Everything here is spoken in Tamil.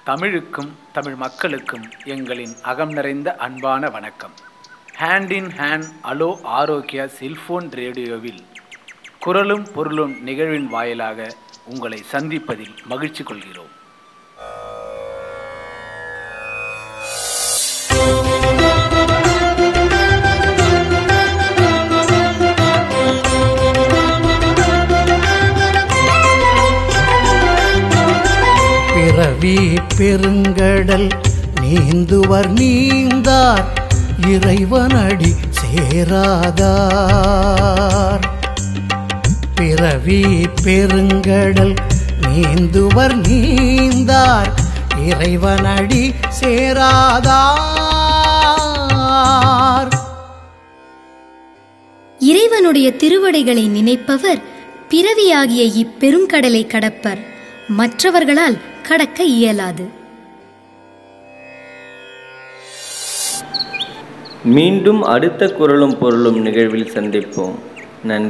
தமிழுக்கும் தமிழ் மக்களுக்கும் எங்களின் அகம் நிறைந்த அன்பான வணக்கம் ஹேண்ட் இன் ஹேண்ட் அலோ ஆரோக்கியா செல்போன் ரேடியோவில் குரலும் பொருளும் நிகழ்வின் வாயிலாக உங்களை சந்திப்பதில் மகிழ்ச்சி கொள்கிறோம் பிறவி பெருங்கடல் நீந்துவர் நீந்தார் இறைவனடி சேராதார் பிறவி பெருங்கடல் நீந்துவர் நீந்தார் இறைவனடி சேராதார் இறைவனுடைய திருவடைகளை நினைப்பவர் பிறவியாகிய இப்பெருங்கடலை கடப்பர் மற்றவர்களால் கடக்க இயலாது மீண்டும் அடுத்த குரலும் பொருளும் நிகழ்வில் சந்திப்போம் நன்றி